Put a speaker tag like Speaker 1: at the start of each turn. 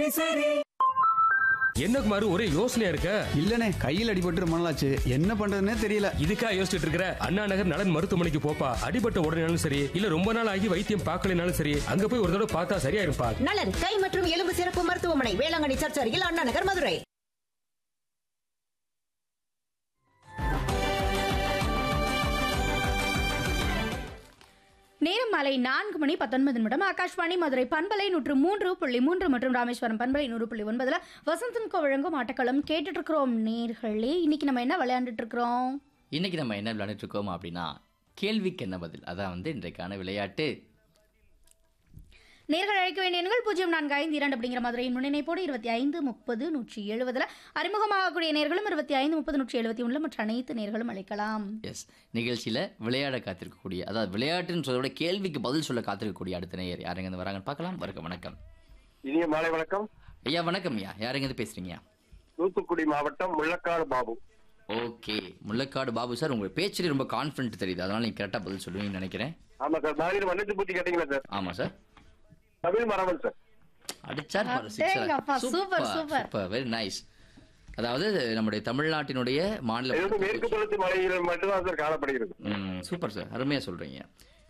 Speaker 1: என்ன குமாரு ஒரே யோசனையா இருக்க
Speaker 2: இல்லனே கையில் அடிபட்டு ரொம்ப நாளாச்சு என்ன பண்றதுன்னே தெரியல
Speaker 1: இதுக்கா யோசிச்சுட்டு இருக்கிற அண்ணா நகர் நலன் மருத்துவமனைக்கு போப்பா அடிபட்ட உடனேனாலும் சரி இல்ல ரொம்ப நாள் ஆகி வைத்தியம் பார்க்கலனாலும் சரி அங்க போய் ஒரு தடவை பார்த்தா சரியா இருப்பா
Speaker 3: நலன் கை மற்றும் எலும்பு சிறப்பு மருத்துவமனை வேளாங்கண்ணி சர்ச் அருகில் அண்ணா நகர் மதுரை
Speaker 4: நேரம் மாலை நான்கு மணி பத்தொன்பது நிமிடம் ஆகாஷ்வாணி மதுரை பண்பலை நூற்று மூன்று புள்ளி மூன்று மற்றும் ராமேஸ்வரம் பண்பலை நூறு புள்ளி ஒன்பதுல வசந்தன் கோ வழங்கும் ஆட்டக்களம் கேட்டுட்டு இருக்கிறோம் நேர்களே இன்னைக்கு நம்ம என்ன விளையாண்டுட்டு இருக்கிறோம்
Speaker 5: இன்னைக்கு நம்ம என்ன விளையாண்டுட்டு இருக்கோம் அப்படின்னா கேள்விக்கு என்ன பதில் அதான் வந்து இன்றைக்கான விளையாட்டு
Speaker 4: நேர்கள் அழைக்க வேண்டிய எண்கள் பூஜ்ஜியம் நான்கு ஐந்து இரண்டு அப்படிங்கிற மதுரையின் முன்னிணைப்போடு இருபத்தி ஐந்து முப்பது நூற்றி எழுபதுல அறிமுகமாகக்கூடிய நேர்களும் இருபத்தி ஐந்து முப்பது நூற்றி எழுபத்தி ஒன்றில் மற்ற அனைத்து நேர்களும் அழைக்கலாம்
Speaker 5: எஸ் நிகழ்ச்சியில் விளையாட காத்திருக்கக்கூடிய அதாவது விளையாட்டுன்னு சொல்றத விட கேள்விக்கு பதில் சொல்ல காத்திருக்கக்கூடிய அடுத்த நேயர் யாருங்க இருந்து வராங்கன்னு பார்க்கலாம் வருக வணக்கம்
Speaker 6: இனிய மாலை வணக்கம்
Speaker 5: ஐயா வணக்கம் ஐயா யாருங்க இருந்து பேசுறீங்க
Speaker 6: தூத்துக்குடி மாவட்டம் முள்ளக்காடு பாபு
Speaker 5: ஓகே முள்ளக்காடு பாபு சார் உங்க பேச்சிலே ரொம்ப கான்ஃபிடென்ட் தெரியுது அதனால நீங்க கரெக்டாக பதில் சொல்லுவீங்கன்னு நினைக்கிறேன்
Speaker 6: ஆமா சார் மாதிரி மன்னிச்சு பூச்சி கேட்டீங்களா சார்
Speaker 5: ஆமாம் சார்
Speaker 6: தமிழ் மரபன் சார்
Speaker 5: அடிச்சார் பாரு
Speaker 4: அடேங்கப்பா, super, super.
Speaker 5: Super very nice அதாவது நம்முடைய தமிழ்நாட்டினுடைய மாநில
Speaker 6: இது வந்து மேற்கு தொடர்ச்சி மலையில் மட்டும்தான் சார் காணப்படுகிறது
Speaker 5: ம், சூப்பர் சார் அருமையாக சொல்கிறீங்க